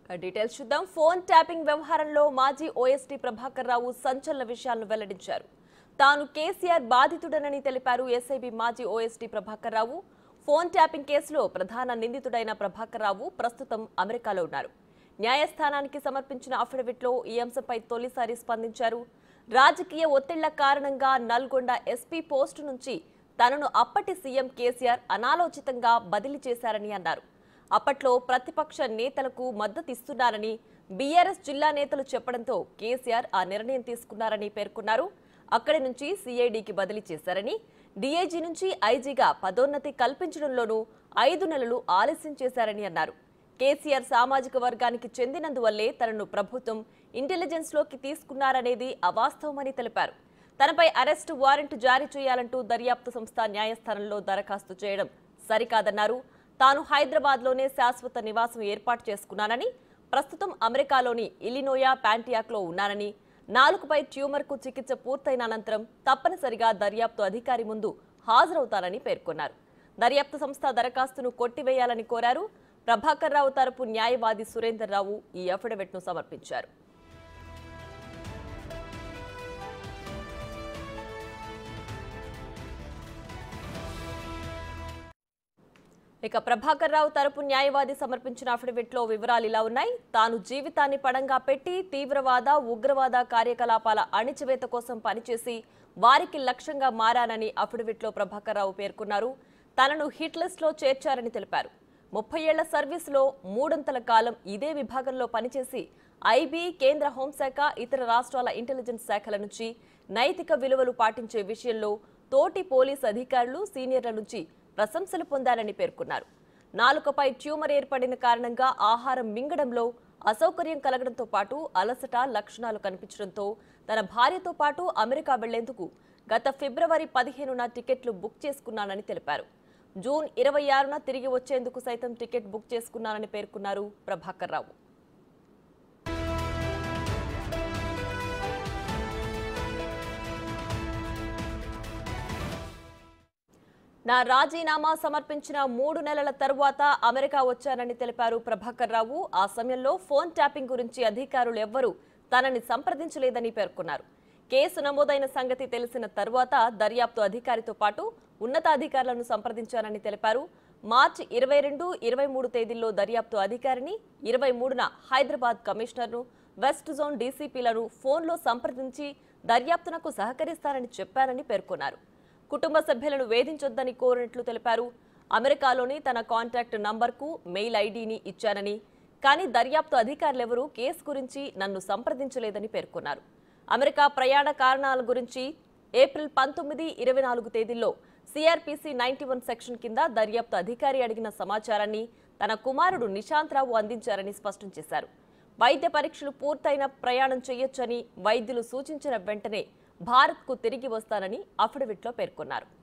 ఇక డీటెయిల్స్ చూద్దాం phone tapping వ్యవహారంలో మాజీ ఓఎస్టీ ప్రభాకర్ రావు సంచలన విషయాలను వెల్లడించారు తాను కేసీఆర్ బాధితుడనని తెలిపారు ఎస్ఐబి మాజీ OSD Prabhakar Rao phone tapping కేసులో ప్రధాన నిందితుడైన ప్రభాకర్ రావు ప్రస్తుతం అమెరికాలో ఉన్నారు న్యాయస్థానానికి సమర్పించిన అఫిడవిట్లో ఈ అంశంపై తొలిసారి స్పందించారు రాజకీయ ఒత్తిళ్ల కారణంగా నల్గొండ ఎస్పీ పోస్టు నుంచి తనను అప్పటి సీఎం కేసీఆర్ అనాలోచితంగా బదిలీ చేశారని అన్నారు అప్పట్లో ప్రతిపక్ష నేతలకు మద్దతిస్తున్నారని బీఆర్ఎస్ జిల్లా నేతలు చెప్పడంతో కేసీఆర్ ఆ నిర్ణయం తీసుకున్నారని పేర్కొన్నారు అక్కడి నుంచి సీఐడికి బదిలీ చేశారని డీఐజీ నుంచి ఐజీగా పదోన్నతి కల్పించడంలోనూ ఐదు నెలలు ఆలస్యం చేశారని అన్నారు కేసీఆర్ సామాజిక వర్గానికి చెందినందువల్లే తనను ప్రభుత్వం ఇంటెలిజెన్స్ లోకి తీసుకున్నారనేది అవాస్తవమని తెలిపారు తనపై అరెస్టు వారెంట్ జారీ చేయాలంటూ దర్యాప్తు సంస్థ న్యాయస్థానంలో దరఖాస్తు చేయడం సరికాదన్నారు తాను హైదరాబాద్లోనే శాశ్వత నివాసం ఏర్పాటు చేసుకున్నానని ప్రస్తుతం అమెరికాలోని ఇలినోయా ప్యాంటియాక్లో ఉన్నానని నాలుగుపై ట్యూమర్కు చికిత్స పూర్తయిన అనంతరం తప్పనిసరిగా దర్యాప్తు అధికారి ముందు హాజరవుతానని పేర్కొన్నారు దర్యాప్తు సంస్థ దరఖాస్తును కొట్టివేయాలని కోరారు ప్రభాకర్ రావు తరపు న్యాయవాది సురేందర్ రావు ఈ అఫిడవిట్ను సమర్పించారు ఇక ప్రభాకర్ రావు తరపు న్యాయవాది సమర్పించిన అఫిడవిట్లో వివరాలు ఇలా ఉన్నాయి తాను జీవితాన్ని పడంగా పెట్టి తీవ్రవాద ఉగ్రవాద కార్యకలాపాల అణిచివేత కోసం పనిచేసి వారికి లక్ష్యంగా మారానని అఫిడవిట్లో ప్రభాకర్ రావు పేర్కొన్నారు తనను హిట్ లిస్ట్లో చేర్చారని తెలిపారు ముప్పై ఏళ్ల సర్వీసులో మూడొంతల కాలం ఇదే విభాగంలో పనిచేసి ఐబీ కేంద్ర హోంశాఖ ఇతర రాష్ట్రాల ఇంటెలిజెన్స్ శాఖల నుంచి నైతిక విలువలు పాటించే విషయంలో తోటి పోలీస్ అధికారులు సీనియర్ల నుంచి ప్రశంసలు పొందారని పేర్కొన్నారు నాలుకపై ట్యూమర్ ఏర్పడిన కారణంగా ఆహారం మింగడంలో అసౌకర్యం కలగడంతో పాటు అలసట లక్షణాలు కనిపించడంతో తన భార్యతో పాటు అమెరికా వెళ్లేందుకు గత ఫిబ్రవరి పదిహేనున టికెట్లు బుక్ చేసుకున్నానని తెలిపారు జూన్ ఇరవై ఆరున తిరిగి వచ్చేందుకు సైతం టికెట్ బుక్ చేసుకున్నానని పేర్కొన్నారు ప్రభాకర్ రావు నా రాజీనామా సమర్పించిన మూడు నెలల తరువాత అమెరికా వచ్చానని తెలిపారు ప్రభాకర్ రావు ఆ సమయంలో ఫోన్ ట్యాపింగ్ గురించి అధికారులు ఎవ్వరూ తనని సంప్రదించలేదని పేర్కొన్నారు కేసు నమోదైన సంగతి తెలిసిన తరువాత దర్యాప్తు అధికారితో పాటు ఉన్నతాధికారులను సంప్రదించానని తెలిపారు మార్చి ఇరవై రెండు ఇరవై మూడు తేదీల్లో దర్యాప్తు అధికారిని ఇరవై మూడున హైదరాబాద్ కమిషనర్ను వెస్ట్ జోన్ డీసీపీలను ఫోన్లో సంప్రదించి దర్యాప్తునకు సహకరిస్తానని చెప్పానని పేర్కొన్నారు కుటుంబ సభ్యులను వేధించొద్దని కోరినట్లు తెలిపారు అమెరికాలోని తన కాంటాక్ట్ నంబర్కు మెయిల్ ఐడీని ఇచ్చానని కానీ దర్యాప్తు అధికారులెవరూ కేసు గురించి నన్ను సంప్రదించలేదని పేర్కొన్నారు అమెరికా ప్రయాణ కారణాల గురించి ఏప్రిల్ పంతొమ్మిది ఇరవై నాలుగు తేదీల్లో సిఆర్పిసి నైన్టీ వన్ సెక్షన్ కింద దర్యాప్తు అధికారి అడిగిన సమాచారాన్ని తన కుమారుడు నిశాంత్ రావు అందించారని స్పష్టం చేశారు వైద్య పరీక్షలు పూర్తయిన ప్రయాణం చేయొచ్చని వైద్యులు సూచించిన వెంటనే భారత్కు తిరిగి వస్తానని అఫిడవిట్లో పేర్కొన్నారు